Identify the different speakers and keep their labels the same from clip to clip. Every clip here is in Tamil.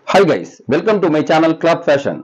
Speaker 1: Hi guys, welcome to my channel Club Fashion.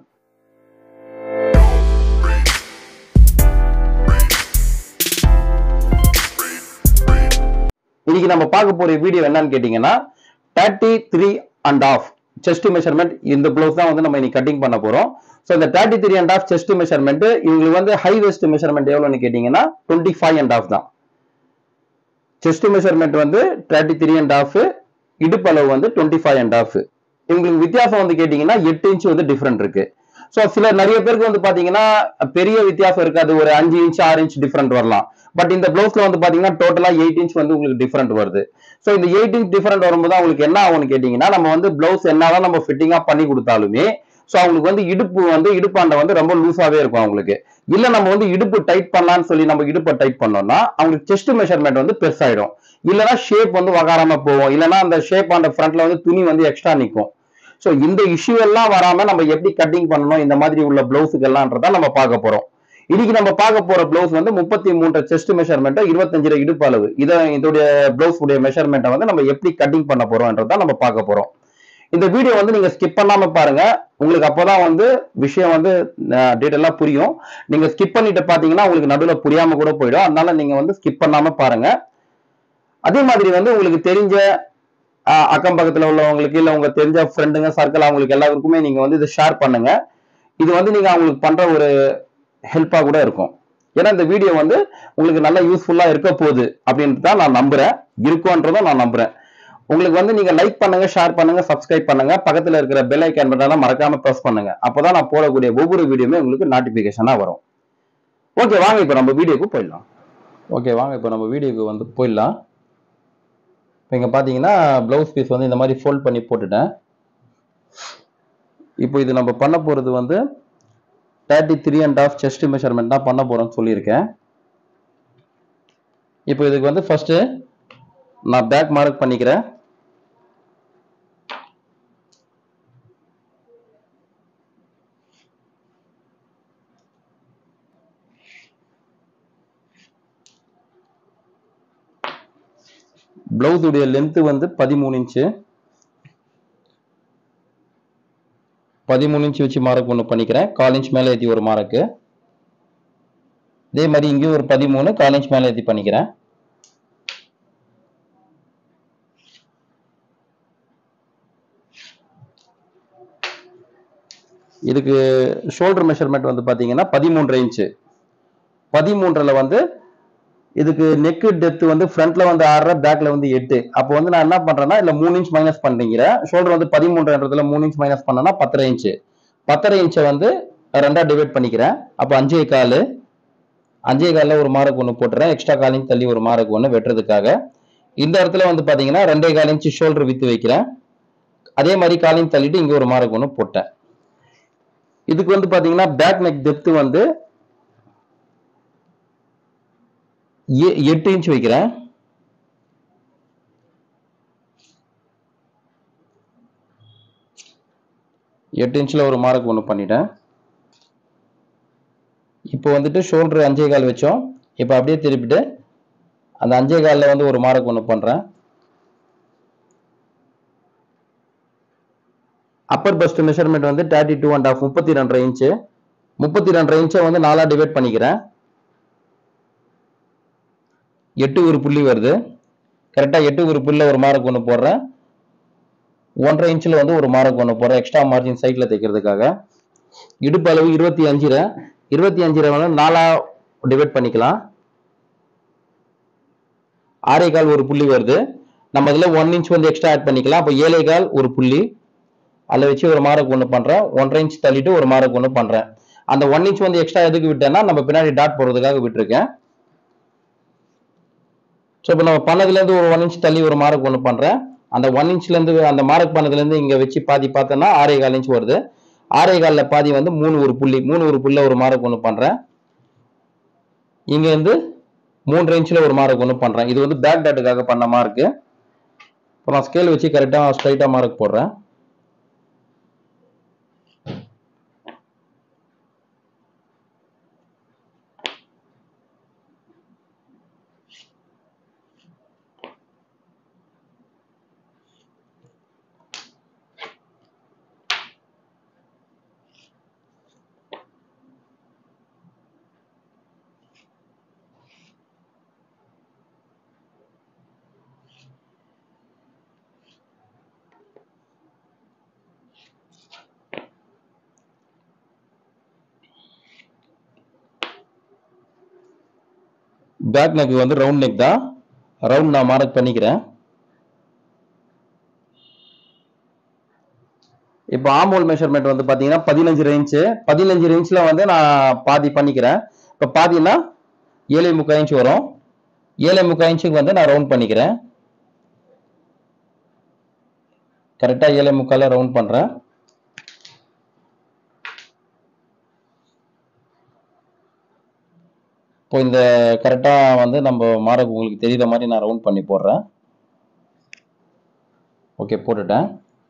Speaker 1: இன்னைக்கு நம்ம பார்க்க போற வீடியோ என்னன்னு கேட்டீங்கன்னா thirty three and half chest measurement இந்த ப்ளவுஸ் தான் வந்து நம்ம இன்னைக்கு கட்டிங் பண்ண போறோம் ஸோ இந்த thirty three and half chest measurement இவங்களுக்கு வந்து ஹை வெஸ்ட் மெஷர்மெண்ட் எவ்வளோன்னு கேட்டீங்கன்னா டுவெண்ட்டி ஃபைவ் அண்ட் ஆஃப் தான் செஸ்ட் மெஷர்மெண்ட் வந்து தேர்ட்டி த்ரீ அண்ட் ஆஃப் இடுப்பளவு வந்து டுவெண்ட்டி ஃபைவ் அண்ட் ஆஃப் இவங்களுக்கு வித்தியாசம் வந்து கேட்டீங்கன்னா எட்டு இன்ச் வந்து டிஃப்ரெண்ட் இருக்கு ஸோ சில நிறைய பேருக்கு வந்து பாத்தீங்கன்னா பெரிய வித்தியாசம் இருக்காது ஒரு அஞ்சு இன்ச் ஆறு இன்ச் டிஃப்ரெண்ட் வரலாம் பட் இந்த பிளவுஸ்ல வந்து பாத்தீங்கன்னா டோட்டலா எயிட் இன்ச் வந்து உங்களுக்கு டிஃப்ரெண்ட் வருது ஸோ இந்த எயிட் இன்ச் டிஃப்ரெண்ட் வரும்போது அவங்களுக்கு என்ன ஆகும்னு கேட்டீங்கன்னா நம்ம வந்து பிளவுஸ் என்னதான் நம்ம ஃபிட்டிங்கா பண்ணி கொடுத்தாலுமே ஸோ அவங்களுக்கு வந்து இடுப்பு வந்து இடுப்பாண்டை வந்து ரொம்ப லூஸாவே இருக்கும் அவங்களுக்கு இல்ல நம்ம வந்து இடுப்பு டைட் பண்ணலாம்னு சொல்லி நம்ம இடுப்பை டைட் பண்ணோம்னா அவங்களுக்கு செஸ்ட் மெஷர்மெண்ட் வந்து பெருசாயிடும் இல்லைன்னா ஷேப் வந்து வகாராம போகும் இல்லைன்னா அந்த ஷேப் அந்த ஃப்ரண்ட்ல வந்து துணி வந்து எக்ஸ்ட்ரா நிற்கும் ஸோ இந்த இஷ்யூ எல்லாம் வராம நம்ம எப்படி கட்டிங் பண்ணணும் இந்த மாதிரி உள்ள பிளவுஸுக்கு எல்லாம்ன்றதா நம்ம பார்க்க போறோம் இன்னைக்கு நம்ம பார்க்க போற பிளவுஸ் வந்து முப்பத்தி மூன்று செஸ்ட் மெஷர்மெண்ட் இருபத்தஞ்சு இடுப்பு அளவு இதை இதோடைய பிளவுஸ் உடைய மெஷர்மெண்ட்டை வந்து நம்ம எப்படி கட்டிங் பண்ண போறோம்ன்றத நம்ம பார்க்க போறோம் இந்த வீடியோ வந்து நீங்க ஸ்கிப் பண்ணாம பாருங்க உங்களுக்கு அப்போதான் வந்து விஷயம் வந்து டீட்டெயிலா புரியும் நீங்க ஸ்கிப் பண்ணிட்டு பாத்தீங்கன்னா உங்களுக்கு நடுவில் புரியாம கூட போயிடும் அதனால நீங்க வந்து ஸ்கிப் பண்ணாம பாருங்க அதே மாதிரி வந்து உங்களுக்கு தெரிஞ்ச ஆஹ், அக்கம் பக்கத்துல உள்ளவங்களுக்கு இல்ல உங்க தெரிஞ்ச ஃப்ரெண்டுங்க சர்க்கிள் அவங்களுக்கு எல்லாருக்குமே நீங்க வந்து இதை ஷேர் பண்ணுங்க இது வந்து நீங்க அவங்களுக்கு பண்ற ஒரு ஹெல்ப்பா கூட இருக்கும் ஏன்னா இந்த வீடியோ வந்து உங்களுக்கு நல்ல யூஸ்ஃபுல்லா இருக்க போகுது அப்படின்ட்டு தான் நான் நம்புறேன் இருக்கும்ன்றதும் நான் நம்புறேன் உங்களுக்கு வந்து நீங்க லைக் பண்ணுங்க ஷேர் பண்ணுங்க சப்ஸ்கிரைப் பண்ணுங்க பக்கத்துல இருக்கிற பெல் ஐக்கான் பட்டனை மறக்காம ப்ரெஸ் பண்ணுங்க அப்பதான் நான் போடக்கூடிய ஒவ்வொரு வீடியோமே உங்களுக்கு நோட்டிபிகேஷனா வரும் ஓகே வாங்க இப்போ நம்ம வீடியோக்கு போயிடலாம் ஓகே வாங்க இப்போ நம்ம வீடியோக்கு வந்து போயிடலாம் இப்போ இங்கே பார்த்தீங்கன்னா ப்ளவுஸ் பீஸ் வந்து இந்த மாதிரி ஃபோல்ட் பண்ணி போட்டுட்டேன் இப்போ இது நம்ம பண்ண போகிறது வந்து thirty three and half chest measurement தான் பண்ண போகிறோம்னு சொல்லியிருக்கேன் இப்போ இதுக்கு வந்து ஃபர்ஸ்ட்டு நான் பேக் மார்க் பண்ணிக்கிறேன் பிளவுஸ் உடைய லென்த் வந்து பதிமூணு இன்ச்சு பதிமூணு இன்ச்சு வச்சு மார்க் ஒன்று பண்ணிக்கிறேன் கால் இன்ச் மேலே ஏற்றி ஒரு மார்க்கு இதே மாதிரி இங்கேயும் ஒரு பதிமூணு கால் இன்ச் மேலே ஏற்றி பண்ணிக்கிறேன் இதுக்கு ஷோல்டர் மெஷர்மெண்ட் வந்து பார்த்தீங்கன்னா பதிமூன்றரை இன்ச்சு பதிமூன்றில் வந்து இதுக்கு நெக்கு டெப்த் வந்து ஃப்ரண்ட்ல வந்து ஆறரை பேக்ல வந்து எட்டு அப்போ வந்து நான் என்ன பண்றேன்னா இல்ல மூணு இன்ச் மைனஸ் பண்ணிக்கிறேன் ஷோல்டர் வந்து பதிமூன்றுன்றதுல மூணு இன்ச் மைனஸ் பண்ணனா பத்தரை இன்ச்சு பத்தரை இன்ச்சை வந்து ரெண்டா டிவைட் பண்ணிக்கிறேன் அப்போ அஞ்சே கால் அஞ்சே காலில் ஒரு மார்க் ஒன்று போட்டுறேன் எக்ஸ்ட்ரா கால் இன்ச் தள்ளி ஒரு மார்க் ஒன்று வெட்டுறதுக்காக இந்த இடத்துல வந்து பாத்தீங்கன்னா ரெண்டே கால் இன்ச்சு ஷோல்டர் வித்து வைக்கிறேன் அதே மாதிரி கால் இன்ச் தள்ளிட்டு இங்க ஒரு மார்க் ஒன்று போட்டேன் இதுக்கு வந்து பாத்தீங்கன்னா பேக் நெக் டெப்த் வந்து எ- எட்டு இன்ச் வைக்கிறேன் எட்டு இன்ச்சில் ஒரு மார்க் ஒன்று பண்ணிட்டேன் இப்போ வந்துட்டு ஷோல்டர் அஞ்சே கால் வச்சோம் இப்போ அப்படியே திருப்பிட்டு அந்த அஞ்சே காலில் வந்து ஒரு மார்க் ஒன்று பண்ணுறேன் அப்பர் பஸ்ட் மெஷர்மெண்ட் வந்து தேர்ட்டி டூ அண்ட் ஆஃப் முப்பத்தி ரெண்டரை இன்ச்சு முப்பத்தி ரெண்டரை இன்ச்சை வந்து நாலாக டிவைட் பண்ணிக்கிறேன் எட்டு ஒரு புள்ளி வருது கரெக்டாக எட்டு ஒரு புள்ளியில் ஒரு மார்க் ஒன்று போடுறேன் ஒன்றரை இன்ச்சில் வந்து ஒரு மார்க் ஒன்று போடுறேன் எக்ஸ்ட்ரா மார்ஜின் சைடில் தைக்கிறதுக்காக இடுப்பு அளவு இருபத்தி அஞ்சுல இருபத்தி அஞ்சுல வந்து நாலா டிவைட் பண்ணிக்கலாம் ஆறே கால் ஒரு புள்ளி வருது நம்ம இதில் ஒன் இன்ச் வந்து எக்ஸ்ட்ரா ஆட் பண்ணிக்கலாம் அப்போ ஏழே கால் ஒரு புள்ளி அதில் வச்சு ஒரு மார்க் ஒன்று பண்ணுறேன் ஒன்றரை இன்ச் தள்ளிட்டு ஒரு மார்க் ஒன்று பண்ணுறேன் அந்த ஒன் இன்ச் வந்து எக்ஸ்ட்ரா எதுக்கு விட்டேன்னா நம்ம பின்னாடி டாட் போடுறதுக்காக விட்டுருக்கேன் ஸோ இப்போ நம்ம பண்ணதுலேருந்து ஒரு ஒன் இன்ச் தள்ளி ஒரு மார்க் ஒன்று பண்ணுறேன் அந்த ஒன் இன்ச்லேருந்து அந்த மார்க் பண்ணதுலேருந்து இங்கே வச்சு பாதி பார்த்தோன்னா ஆறே கால் இன்ச் வருது ஆறே காலில் பாதி வந்து மூணு ஒரு புள்ளி மூணு ஒரு புள்ள ஒரு மார்க் ஒன்று பண்ணுறேன் இங்கேருந்து மூன்றரை இன்ச்சில் ஒரு மார்க் ஒன்று பண்ணுறேன் இது வந்து பேக் டாட்டுக்காக பண்ண மார்க்கு இப்போ நான் ஸ்கேல் வச்சு கரெக்டாக ஸ்ட்ரைட்டாக மார்க் போடுறேன் பேக் நெக் வந்து ரவுண்ட் நெக் தான் ரவுண்ட் நான் மார்க் பண்ணிக்கிறேன் இப்போ ஆம்போல் மெஷர்மெண்ட் வந்து பார்த்தீங்கன்னா பதினஞ்சு ரேஞ்சு பதினஞ்சு ரேஞ்சில் வந்து நான் பாதி பண்ணிக்கிறேன் இப்போ பாதினா ஏழு முக்கால் இன்ச் வரும் ஏழு முக்கால் இன்ச்சுக்கு வந்து நான் ரவுண்ட் பண்ணிக்கிறேன் கரெக்டாக ஏழு முக்கால ரவுண்ட் பண்ணுறேன் இப்போ இந்த கரெக்டாக வந்து நம்ம மார்க் உங்களுக்கு தெரியுற மாதிரி நான் ரவுண்ட் பண்ணி போடுறேன் ஓகே போட்டுட்டேன்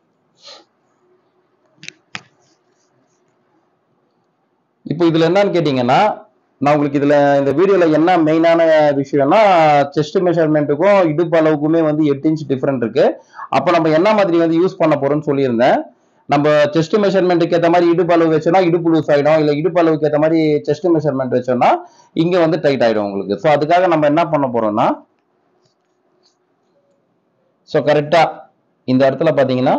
Speaker 1: இப்போ இதுல என்னன்னு கேட்டீங்கன்னா நான் உங்களுக்கு இதுல இந்த வீடியோல என்ன மெயினான விஷயம்னா செஸ்ட் மெஷர்மெண்ட்டுக்கும் இடுப்பு அளவுக்குமே வந்து எட்டு இன்ச் டிஃபரெண்ட் இருக்கு அப்போ நம்ம என்ன மாதிரி வந்து யூஸ் பண்ண போறோம்னு சொல்லியிருந்தேன் நம்ம செஸ்ட் மெஷர்மெண்ட்டுக்கு ஏற்ற மாதிரி இடுப்பு அளவு வச்சோம்னா இடுப்பு லூஸ் ஆயிடும் இல்ல இடுப்பு அளவுக்கு ஏற்ற மாதிரி செஸ்ட் மெஷர்மெண்ட் வச்சோம்னா இங்க வந்து டைட் ஆயிடும் உங்களுக்கு ஸோ அதுக்காக நம்ம என்ன பண்ண போறோம்னா ஸோ கரெக்டா இந்த இடத்துல பாத்தீங்கன்னா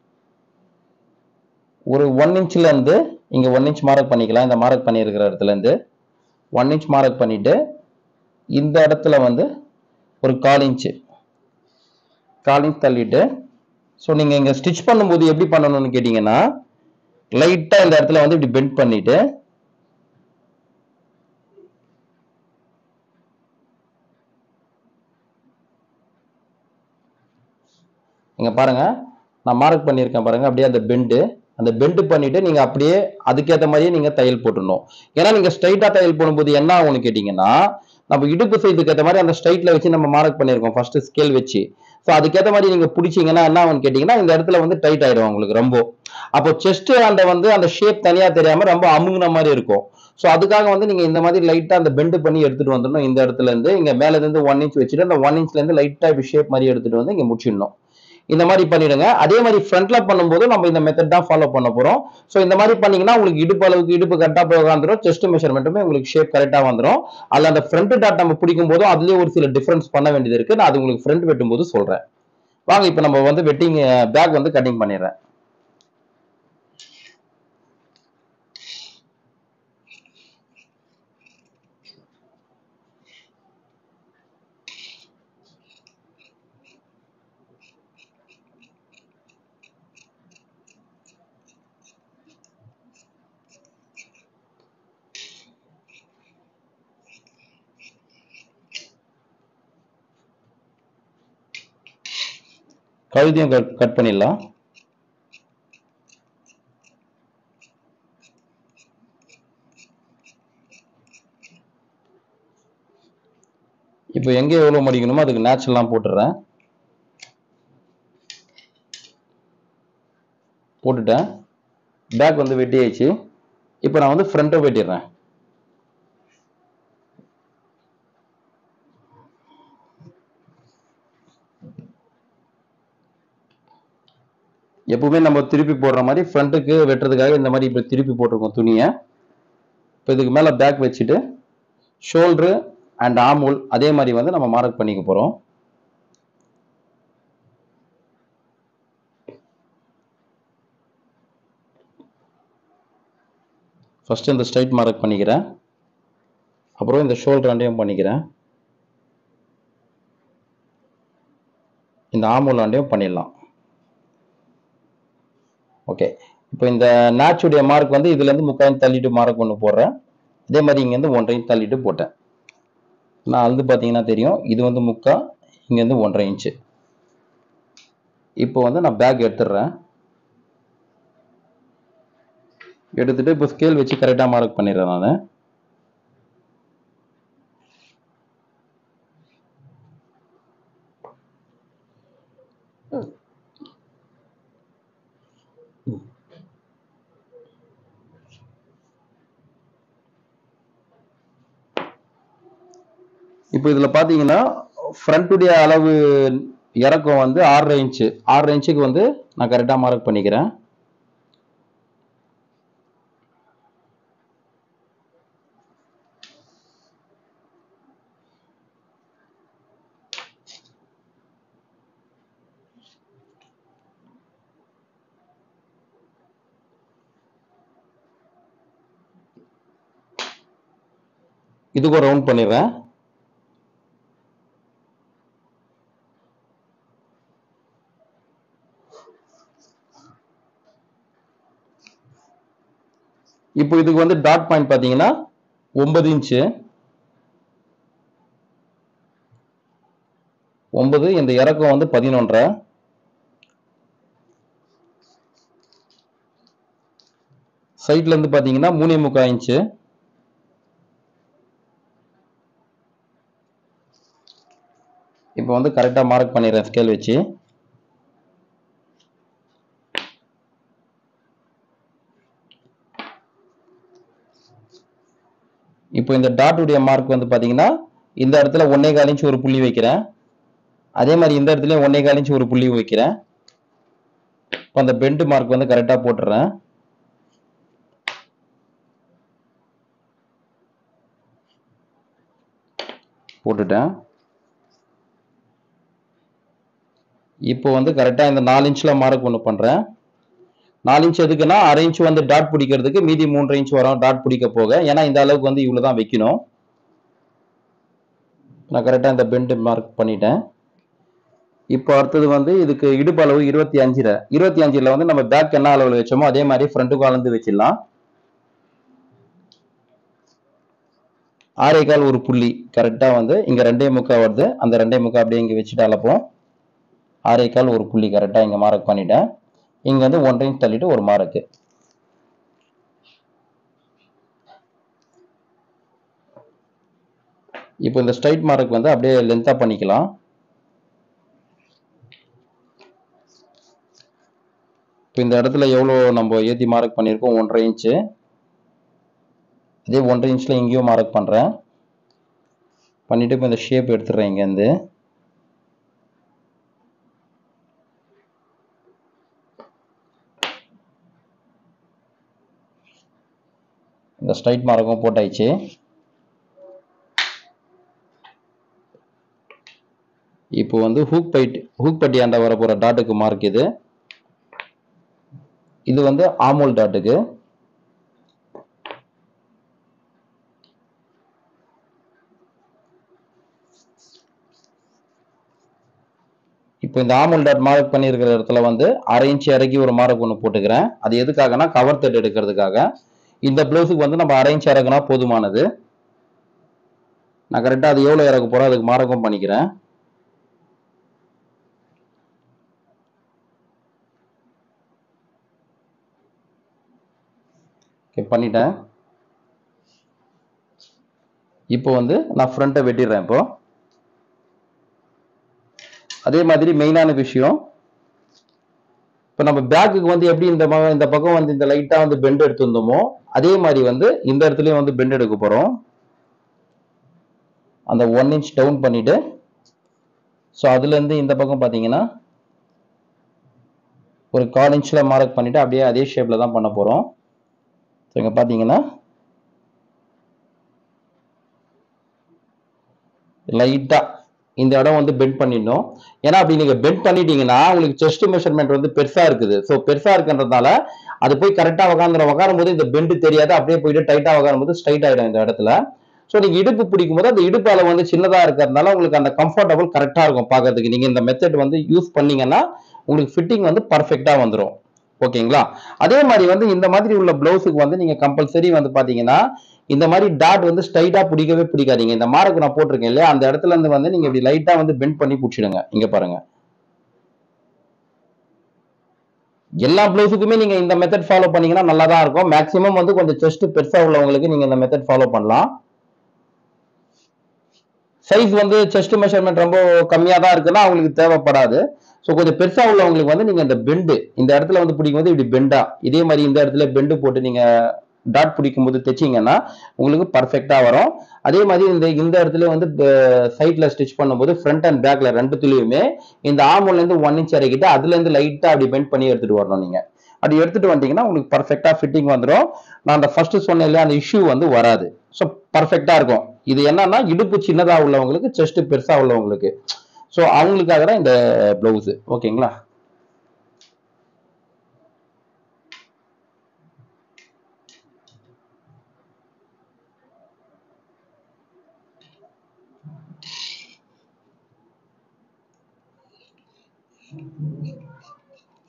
Speaker 1: ஒரு ஒன் இன்ச்ல இருந்து இங்க ஒன் இன்ச் மார்க் பண்ணிக்கலாம் இந்த மார்க் பண்ணியிருக்கிற இடத்துல இருந்து ஒன் இன்ச் மார்க் பண்ணிட்டு இந்த இடத்துல வந்து ஒரு கால் இன்ச்சு கால் இன்ச் தள்ளிட்டு ஸோ நீங்க இங்க ஸ்டிச் பண்ணும்போது எப்படி பண்ணணும்னு கேட்டீங்கன்னா லைட்டா இந்த இடத்துல வந்து இப்படி பெண்ட் பண்ணிட்டு இங்க பாருங்க நான் மார்க் பண்ணியிருக்கேன் பாருங்க அப்படியே அந்த பெண்டு அந்த பெண்டு பண்ணிட்டு நீங்க அப்படியே அதுக்கேற்ற மாதிரியே நீங்க தையல் போட்டுடணும் ஏன்னா நீங்க ஸ்ட்ரைட்டா தையல் போடும்போது என்ன ஆகும்னு கேட்டீங்கன்னா நம்ம இடுப்பு சைடுக்கு ஏற்ற மாதிரி அந்த ஸ்ட்ரைட்ல வச்சு நம்ம மார்க் பண்ணியிருக்கோம் ஃபர்ஸ்ட் ஸ்கேல் வச்சு ஸோ அதுக்கேற்ற மாதிரி நீங்க பிடிச்சீங்கன்னா என்ன ஆகும்னு கேட்டீங்கன்னா இந்த இடத்துல வந்து டைட் ஆயிடும் உங்களுக்கு ரொம்ப அப்போ செஸ்ட் அந்த வந்து அந்த ஷேப் தனியா தெரியாம ரொம்ப அமுங்குன மாதிரி இருக்கும் ஸோ அதுக்காக வந்து நீங்க இந்த மாதிரி லைட்டா அந்த பெண்டு பண்ணி எடுத்துட்டு வந்துடணும் இந்த இடத்துல இருந்து இங்க மேல இருந்து ஒன் இன்ச் வச்சுட்டு அந்த ஒன் இன்ச்ல இருந்து லைட்டா இப்படி ஷேப் மாதிரி எடுத்துட்டு வந்து இங்க முடிச்சிடணும் இந்த மாதிரி பண்ணிடுங்க அதே மாதிரி ஃப்ரண்ட்ல பண்ணும்போது நம்ம இந்த மெத்தட் தான் ஃபாலோ பண்ண போறோம் ஸோ இந்த மாதிரி பண்ணீங்கன்னா உங்களுக்கு இடுப்பு அளவுக்கு இடுப்பு கரெக்டாக போக வந்துடும் செஸ்ட் மெஷர்மெண்ட்டுமே உங்களுக்கு ஷேப் கரெக்டாக வந்துடும் அதில் அந்த ஃப்ரண்ட் டாட் நம்ம பிடிக்கும் போதும் அதுலேயே ஒரு சில டிஃபரன்ஸ் பண்ண வேண்டியது இருக்கு நான் அது உங்களுக்கு ஃப்ரண்ட் வெட்டும் போது சொல்றேன் வாங்க இப்போ நம்ம வந்து வெட்டிங் பேக் வந்து கட்டிங் பண்ணிடுறேன் கழுதியும் கட் கட் பண்ணிடலாம் இப்போ எங்கே எவ்வளோ மடிக்கணுமோ அதுக்கு நேச்சுரலாம் போட்டுடுறேன் போட்டுட்டேன் பேக் வந்து வெட்டி ஆயிடுச்சு இப்போ நான் வந்து ஃப்ரண்ட்டை வெட்டிடுறேன் எப்பவுமே நம்ம திருப்பி போடுற மாதிரி ஃப்ரண்ட்டுக்கு வெட்டுறதுக்காக இந்த மாதிரி இப்போ திருப்பி போட்டிருக்கோம் துணியை இப்போ இதுக்கு மேலே பேக் வச்சுட்டு ஷோல்ட்ரு அண்ட் ஆமூல் அதே மாதிரி வந்து நம்ம மார்க் பண்ணிக்க போகிறோம் ஃபர்ஸ்ட் இந்த ஸ்ட்ரைட் மார்க் பண்ணிக்கிறேன் அப்புறம் இந்த ஷோல்டர் ரெண்டையும் பண்ணிக்கிறேன் இந்த ஆமூல் ரெண்டையும் பண்ணிடலாம் ஓகே இப்போ இந்த நாச்சுடைய மார்க் வந்து இதுலேருந்து முக்கால் தள்ளிட்டு மார்க் ஒன்று போடுறேன் அதே மாதிரி இங்கேருந்து ஒன்றரை தள்ளிட்டு போட்டேன் நான் வந்து பார்த்தீங்கன்னா தெரியும் இது வந்து முக்கா இங்கேருந்து ஒன்றரை இன்ச்சு இப்போ வந்து நான் பேக் எடுத்துடுறேன் எடுத்துட்டு இப்போ ஸ்கேல் வச்சு கரெக்டாக மார்க் பண்ணிடுறேன் நான் இப்போ இதில் பார்த்தீங்கன்னா ஃப்ரண்ட்டுடைய அளவு இறக்கம் வந்து ஆறரை இன்ச்சு ஆறரை இன்ச்சுக்கு வந்து நான் கரெக்டாக மார்க் பண்ணிக்கிறேன் இதுக்கும் ரவுண்ட் பண்ணிடுறேன் இப்போ இதுக்கு வந்து டாட் பாயிண்ட் பார்த்தீங்கன்னா ஒன்பது இன்ச்சு ஒன்பது இந்த இறக்கம் வந்து பதினொன்றரை சைட்ல இருந்து பார்த்தீங்கன்னா மூணே முக்கால் இன்ச்சு இப்போ வந்து கரெக்டாக மார்க் பண்ணிடுறேன் ஸ்கேல் வச்சு இப்போ இந்த டாட் உடைய மார்க் வந்து பாத்தீங்கன்னா இந்த இடத்துல ஒன்னே கால் இன்ச் ஒரு புள்ளி வைக்கிறேன் அதே மாதிரி இந்த இடத்துலயும் ஒன்னே கால் இன்ச் ஒரு புள்ளி வைக்கிறேன் இப்போ அந்த பெண்ட் மார்க் வந்து கரெக்டா போட்டுறேன் போட்டுட்டேன் இப்போ வந்து கரெக்டா இந்த நாலு இன்ச்ல மார்க் ஒன்று பண்றேன் நாலு இன்ச் எதுக்குன்னா அரை இன்ச் வந்து டாட் பிடிக்கிறதுக்கு மீதி மூன்றரை இன்ச் வரும் டாட் பிடிக்க போக ஏன்னா இந்த அளவுக்கு வந்து இவ்வளோ தான் வைக்கணும் நான் கரெக்டாக இந்த பெண்ட் மார்க் பண்ணிட்டேன் இப்போ அடுத்தது வந்து இதுக்கு இடுப்பு அளவு இருபத்தி அஞ்சுல இருபத்தி அஞ்சுல வந்து நம்ம பேக் என்ன அளவில் வச்சோமோ அதே மாதிரி ஃப்ரண்ட்டுக்கு அளந்து வச்சிடலாம் ஆறே கால் ஒரு புள்ளி கரெக்டாக வந்து இங்கே ரெண்டே முக்கா வருது அந்த ரெண்டே முக்கா அப்படியே இங்கே வச்சுட்டு அளப்போம் ஆறே கால் ஒரு புள்ளி கரெக்டாக இங்கே மார்க் பண்ணிட்டேன் இங்க வந்து ஒன்றரை இன்ச் தள்ளிட்டு ஒரு மார்க்கு இப்போ இந்த ஸ்ட்ரைட் மார்க் வந்து அப்படியே லென்த்தா பண்ணிக்கலாம் இப்போ இந்த இடத்துல எவ்வளோ நம்ம ஏற்றி மார்க் பண்ணியிருக்கோம் ஒன்றரை இன்ச்சு அதே ஒன்றரை இன்ச்சில் இங்கேயும் மார்க் பண்ணுறேன் பண்ணிவிட்டு இப்போ இந்த ஷேப் எடுத்துடுறேன் இங்கேருந்து இந்த ஸ்ட்ரைட் மார்க்கும் போட்டாயிடுச்சு இப்போ வந்து ஹூக் பைட் ஹூக் பட்டி ஆண்ட வர போகிற டாட்டுக்கு மார்க் இது இது வந்து ஆமோல் டாட்டுக்கு இப்போ இந்த ஆமோல் டாட் மார்க் பண்ணியிருக்கிற இடத்துல வந்து அரை இன்ச் இறக்கி ஒரு மார்க் ஒன்று போட்டுக்கிறேன் அது எதுக்காகனா கவர் தட் எடுக்கிறதுக்காக இந்த ப்ளவுஸுக்கு வந்து நம்ம அரை இன்ச் இறக்குனா போதுமானது நான் கரெக்டாக அது எவ்வளோ இறக்க போகிறோம் அதுக்கு மார்க்கும் பண்ணிக்கிறேன் ஓகே பண்ணிட்டேன் இப்போ வந்து நான் ஃப்ரண்ட்டை வெட்டிடுறேன் இப்போ அதே மாதிரி மெயினான விஷயம் இப்போ நம்ம பேக்குக்கு வந்து எப்படி இந்த ம- இந்த பக்கம் வந்து இந்த லைட்டாக வந்து பெண்ட் எடுத்திருந்தோமோ அதே மாதிரி வந்து இந்த இடத்துலயும் வந்து பெண்ட் எடுக்க போகிறோம் அந்த ஒன் இன்ச் டவுன் பண்ணிட்டு ஸோ அதுலேருந்து இந்த பக்கம் பார்த்தீங்கன்னா ஒரு கால் இன்ச்சில் மார்க் பண்ணிட்டு அப்படியே அதே ஷேப்பில் தான் பண்ண போகிறோம் ஸோ இங்கே பார்த்தீங்கன்னா லைட்டாக இந்த இடம் வந்து பெண்ட் பண்ணிடணும் ஏன்னா அப்படி நீங்கள் பெண்ட் பண்ணிட்டீங்கன்னா உங்களுக்கு செஸ்ட் மெஷர்மெண்ட் வந்து பெருசாக இருக்குது ஸோ பெருசாக இருக்குன்றதால அது போய் கரெக்டாக உட்காந்துற உட்காரும் போது இந்த பெண்டு தெரியாது அப்படியே போயிட்டு டைட்டாக உட்காரும் போது ஸ்ட்ரைட் ஆகிடும் இந்த இடத்துல ஸோ நீங்கள் இடுப்பு பிடிக்கும் போது அந்த இடுப்பு அளவு வந்து சின்னதாக இருக்கிறதுனால உங்களுக்கு அந்த கம்ஃபர்டபுள் கரெக்டாக இருக்கும் பார்க்கறதுக்கு நீங்கள் இந்த மெத்தட் வந்து யூஸ் பண்ணீங்கன்னா உங்களுக்கு ஃபிட்டிங் வந்து பர்ஃபெக்டாக வந்துடும் ஓகேங்களா அதே மாதிரி வந்து இந்த மாதிரி உள்ள பிளவுஸுக்கு வந்து நீங்க கம்பல்சரி வந்து பாத்தீங்கன்னா இந்த மாதிரி டாட் வந்து ஸ்ட்ரைட்டா பிடிக்கவே பிடிக்காதீங்க இந்த மார்க் நான் போட்டிருக்கேன் இல்லையா அந்த இடத்துல இருந்து வந்து நீங்க இப்படி லைட்டா வந்து பெண்ட் பண்ணி பிடிச்சிடுங்க இங்க பாருங்க எல்லா பிளவுஸுக்குமே நீங்க இந்த மெத்தட் ஃபாலோ பண்ணீங்கன்னா நல்லா தான் இருக்கும் மேக்ஸிமம் வந்து கொஞ்சம் செஸ்ட் பெருசா உள்ளவங்களுக்கு நீங்க இந்த மெத்தட் ஃபாலோ பண்ணலாம் சைஸ் வந்து செஸ்ட் மெஷர்மெண்ட் ரொம்ப கம்மியா தான் இருக்குன்னா அவங்களுக்கு தேவைப்படாது ஸோ கொஞ்சம் பெருசா உள்ளவங்களுக்கு வந்து நீங்க இந்த பெண்டு இந்த இடத்துல வந்து பிடிக்கும் போது இப்படி பெண்டா இதே மாதிரி இந்த இடத்துல பெண்டு போட்டு நீங்க டாட் பிடிக்கும் போது தைச்சீங்கன்னா உங்களுக்கு பர்ஃபெக்டா வரும் அதே மாதிரி இந்த இந்த இடத்துல வந்து சைட்ல ஸ்டிச் பண்ணும்போது ஃப்ரண்ட் அண்ட் பேக்ல ரெண்டுத்துலயுமே இந்த ஆமூல்ல இருந்து ஒன் இன்ச் இறக்கிட்டு அதுல இருந்து லைட்டா அப்படி பெண்ட் பண்ணி எடுத்துட்டு வரணும் நீங்க அப்படி எடுத்துட்டு வந்தீங்கன்னா உங்களுக்கு பர்ஃபெக்டா ஃபிட்டிங் வந்துடும் நான் அந்த ஃபர்ஸ்ட் சொன்னேன் இல்லையா அந்த இஷ்யூ வந்து வராது ஸோ பர்ஃபெக்டா இருக்கும் இது என்னன்னா இடுப்பு சின்னதா உள்ளவங்களுக்கு செஸ்ட் பெருசா உள்ளவங்களுக்கு ஸோ அவங்களுக்காக தான் இந்த பிளவுஸ் ஓகேங்களா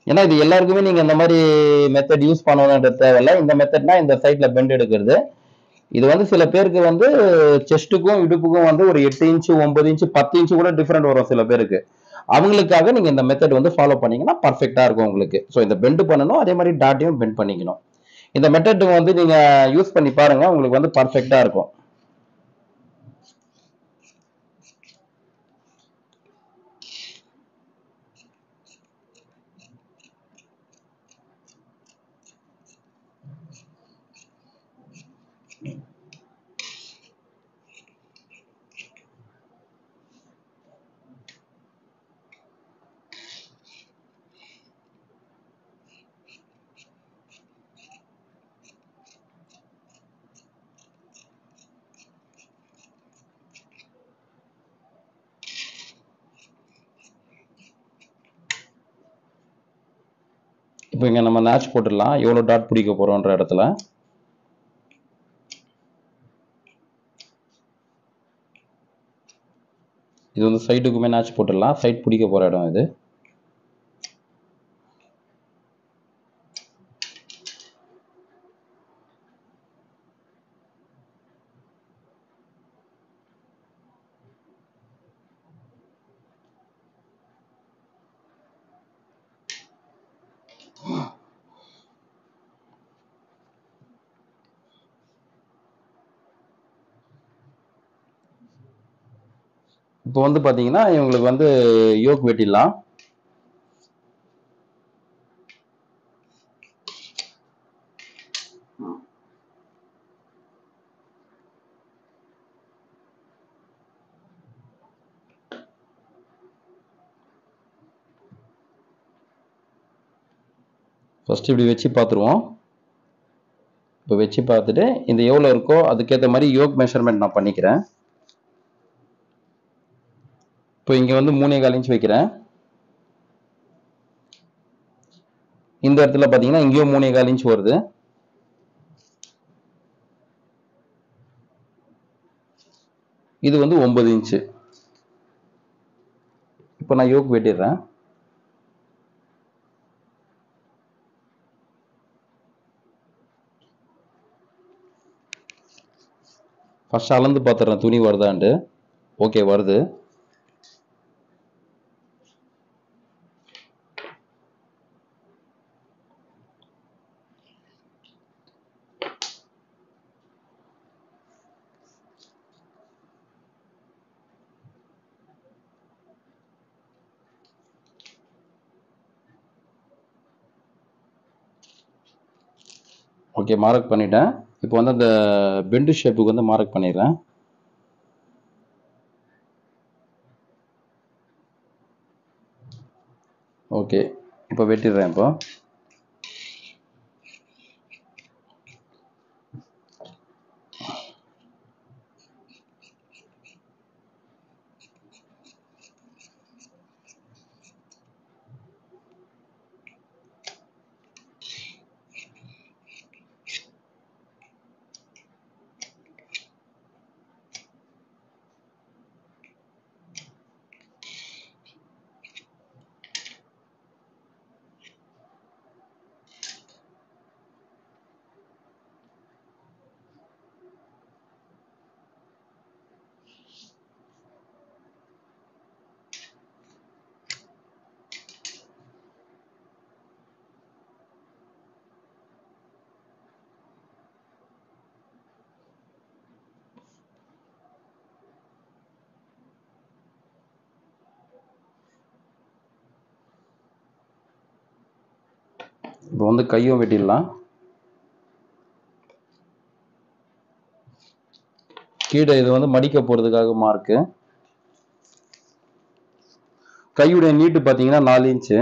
Speaker 1: ஏன்னா இது எல்லாருக்குமே நீங்க இந்த மாதிரி மெத்தட் யூஸ் பண்ணணுன்றது தேவையில்ல இந்த மெத்தட்னா இந்த சைட்ல பெண்ட் எடுக்கிறது இது வந்து சில பேருக்கு வந்து செஸ்ட்டுக்கும் இடுப்புக்கும் வந்து ஒரு எட்டு இன்ச்சு ஒன்பது இன்ச்சு பத்து இன்ச்சு கூட டிஃப்ரெண்ட் வரும் சில பேருக்கு அவங்களுக்காக நீங்க இந்த மெத்தட் வந்து ஃபாலோ பண்ணீங்கன்னா பர்ஃபெக்டா இருக்கும் உங்களுக்கு ஸோ இந்த பெண்ட் பண்ணணும் அதே மாதிரி டாட்டையும் பெண்ட் பண்ணிக்கணும் இந்த மெத்தட் வந்து நீங்க யூஸ் பண்ணி பாருங்க உங்களுக்கு வந்து பர்ஃபெக்டா இருக்கும் இப்போ இங்க நம்ம மேட்ச் போட்டுடலாம் எவ்வளவு டாட் பிடிக்க போறோம்ன்ற இடத்துல இது வந்து சைடுக்குமே மேட்ச் போட்டுடலாம் சைட் பிடிக்க போற இடம் இது இப்போ வந்து பாத்தீங்கன்னா இவங்களுக்கு வந்து யோக் வெட்டிடலாம் ஃபர்ஸ்ட் இப்படி வச்சு பார்த்துருவோம் இப்போ வச்சு பார்த்துட்டு இந்த எவ்வளோ இருக்கோ அதுக்கேற்ற மாதிரி யோக் மெஷர்மெண்ட் நான் பண்ணிக்கிறேன் இப்போ இங்கே வந்து மூணே கால் இன்ச் வைக்கிறேன் இந்த இடத்துல பார்த்தீங்கன்னா இங்கேயும் மூணே கால் இன்ச் வருது இது வந்து ஒன்பது இன்ச்சு இப்போ நான் யோக் வெட்டிடுறேன் ஃபர்ஸ்ட் அளந்து பார்த்துறேன் துணி வருதான்ட்டு ஓகே வருது ஓகே மார்க் பண்ணிட்டேன் இப்போ வந்து அந்த பெண்டு ஷேப்புக்கு வந்து மார்க் பண்ணிடுறேன் ஓகே இப்போ வெட்டிடுறேன் இப்போ இப்போ வந்து கையும் வெட்டிடலாம் கீழே இது வந்து மடிக்க போறதுக்காக மார்க்கு கையுடைய நீட்டு பார்த்தீங்கன்னா நாலு இன்ச்சு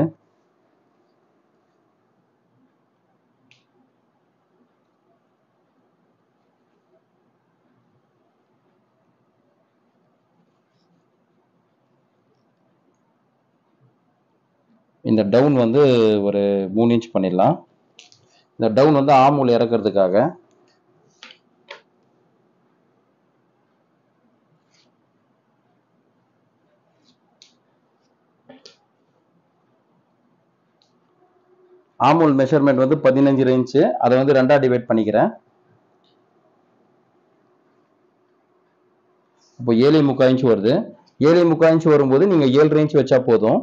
Speaker 1: இந்த டவுன் வந்து ஒரு மூணு இன்ச் பண்ணிடலாம் இந்த டவுன் வந்து ஆமூல் இறக்கிறதுக்காக ஆமூல் மெஷர்மெண்ட் வந்து பதினஞ்சு இன்ச்சு அதை வந்து ரெண்டா டிவைட் பண்ணிக்கிறேன் இப்போ ஏழு முக்கால் இன்ச் வருது ஏழு முக்கால் இன்ச் வரும்போது நீங்க ஏழு இன்ச் வச்சா போதும்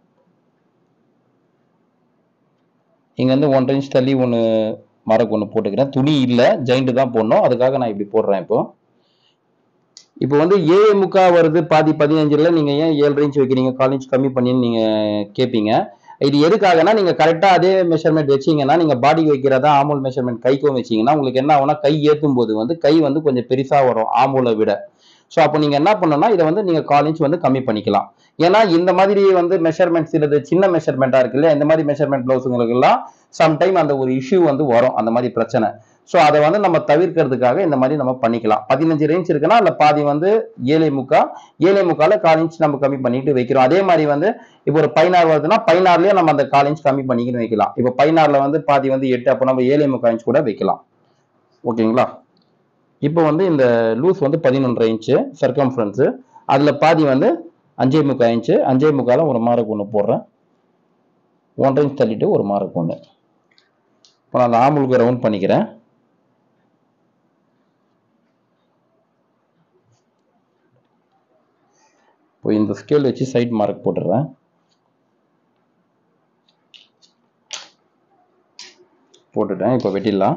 Speaker 1: இங்க வந்து ஒன்றரை இன்ச் தள்ளி ஒன்று மரக்கு ஒன்று போட்டுக்கிறேன் துணி இல்லை ஜெயிண்ட் தான் போடணும் அதுக்காக நான் இப்படி போடுறேன் இப்போ இப்போ வந்து ஏழு முக்கா வருது பாதி பதினஞ்சுல நீங்க ஏன் ஏழு இன்ச் வைக்கிறீங்க கால் இன்ச் கம்மி பண்ணின்னு நீங்க கேட்பீங்க இது எதுக்காகனா நீங்க கரெக்டா அதே மெஷர்மெண்ட் வச்சீங்கன்னா நீங்க பாடி வைக்கிறதா ஆமூல் மெஷர்மெண்ட் கைக்கும் வச்சீங்கன்னா உங்களுக்கு என்ன ஆகும்னா கை ஏத்தும் போது வந்து கை வந்து கொஞ்சம் பெருசா வரும் ஆமூலை விட ஸோ அப்போ நீங்க என்ன பண்ணணும்னா இதை வந்து நீங்க கால் இன்ச் வந்து கம்மி பண்ணிக்கலாம் ஏன்னா இந்த மாதிரி வந்து மெஷர்மெண்ட்ஸ் இது சின்ன மெஷர்மெண்ட்டா இருக்கு இல்லையா இந்த மாதிரி மெஷர்மெண்ட் பிளவுஸுங்களுக்கு எல்லாம் சம்டைம் அந்த ஒரு இஷ்யூ வந்து வரும் அந்த மாதிரி பிரச்சனை ஸோ அதை வந்து நம்ம தவிர்க்கிறதுக்காக இந்த மாதிரி நம்ம பண்ணிக்கலாம் பதினஞ்சு ரேஞ்ச் இருக்குன்னா அதில் பாதி வந்து ஏழை முக்கா ஏழை முக்கால கால் இன்ச் நம்ம கம்மி பண்ணிட்டு வைக்கிறோம் அதே மாதிரி வந்து இப்போ ஒரு பதினாறு வருதுன்னா பதினாறுலயே நம்ம அந்த கால் இன்ச் கம்மி பண்ணிக்கிட்டு வைக்கலாம் இப்போ பதினாறுல வந்து பாதி வந்து எட்டு அப்போ நம்ம ஏழை முக்கால் இன்ச் கூட வைக்கலாம் ஓகேங்களா இப்போ வந்து இந்த லூஸ் வந்து பதினொன்றரை இன்ச்சு சர்க்கம்ஃபரன்ஸு அதில் பாதி வந்து அஞ்சே முக்கால் இன்ச்சு அஞ்சே முக்கால ஒரு மார்க் ஒன்று போடுறேன் ஒன்றரை இன்ச் தள்ளிட்டு ஒரு மார்க் ஒன்று இப்போ நான் அந்த ஆம்புலுக்கு ரவுண்ட் பண்ணிக்கிறேன் இப்போ இந்த ஸ்கேல் வச்சு சைட் மார்க் போட்டுடுறேன் போட்டுட்டேன் இப்போ வெட்டிடலாம்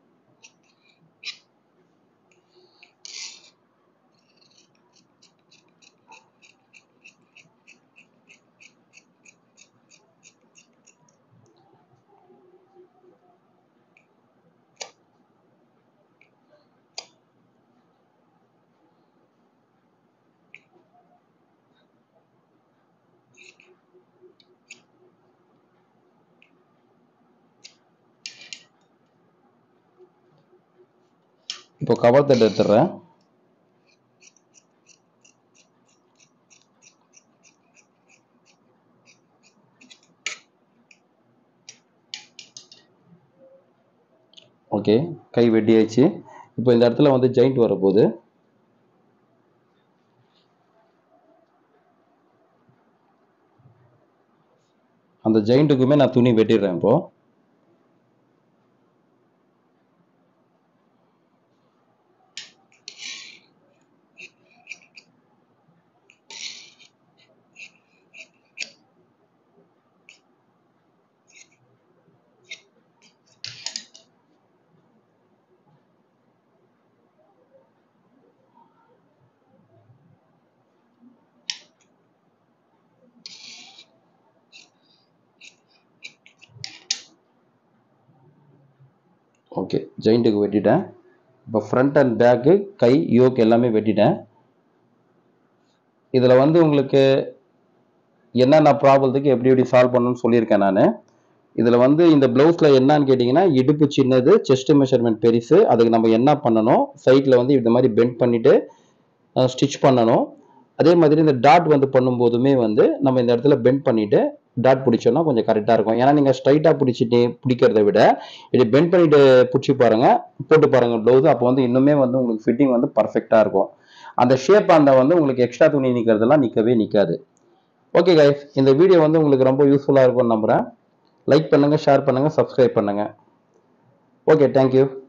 Speaker 1: இப்போ கவர் தட்டு எடுத்துடுறேன் ஓகே கை வெட்டியாச்சு இப்போ இந்த இடத்துல வந்து ஜாயிண்ட் வரப்போகுது அந்த ஜாயிண்ட்டுக்குமே நான் துணி வெட்டிடுறேன் இப்போ ஓகே ஜாயிண்ட்டுக்கு வெட்டிட்டேன் இப்போ ஃப்ரண்ட் அண்ட் பேக்கு கை யோக் எல்லாமே வெட்டிட்டேன் இதில் வந்து உங்களுக்கு என்னென்ன ப்ராப்ளத்துக்கு எப்படி எப்படி சால்வ் பண்ணணும்னு சொல்லியிருக்கேன் நான் இதில் வந்து இந்த ப்ளவுஸில் என்னன்னு கேட்டிங்கன்னா இடுப்பு சின்னது செஸ்ட் மெஷர்மெண்ட் பெருசு அதுக்கு நம்ம என்ன பண்ணணும் சைடில் வந்து இந்த மாதிரி பெண்ட் பண்ணிவிட்டு ஸ்டிச் பண்ணணும் அதே மாதிரி இந்த டாட் வந்து பண்ணும்போதுமே வந்து நம்ம இந்த இடத்துல பெண்ட் பண்ணிவிட்டு டாட் பிடிச்சோன்னா கொஞ்சம் கரெக்டாக இருக்கும் ஏன்னா நீங்கள் ஸ்ட்ரைட்டாக பிடிச்சிட்டு பிடிக்கிறத விட இது பெண்ட் பண்ணிட்டு பிடிச்சி பாருங்க போட்டு பாருங்க ப்ளவுஸ் அப்போ வந்து இன்னுமே வந்து உங்களுக்கு ஃபிட்டிங் வந்து பர்ஃபெக்டாக இருக்கும் அந்த ஷேப் அந்த வந்து உங்களுக்கு எக்ஸ்ட்ரா துணி நிற்கிறதெல்லாம் நிற்கவே நிற்காது ஓகே கைஸ் இந்த வீடியோ வந்து உங்களுக்கு ரொம்ப யூஸ்ஃபுல்லாக இருக்கும்னு நம்புகிறேன் லைக் பண்ணுங்கள் ஷேர் பண்ணுங்கள் சப்ஸ்கிரைப் பண்ணுங்கள் ஓகே தேங்க்யூ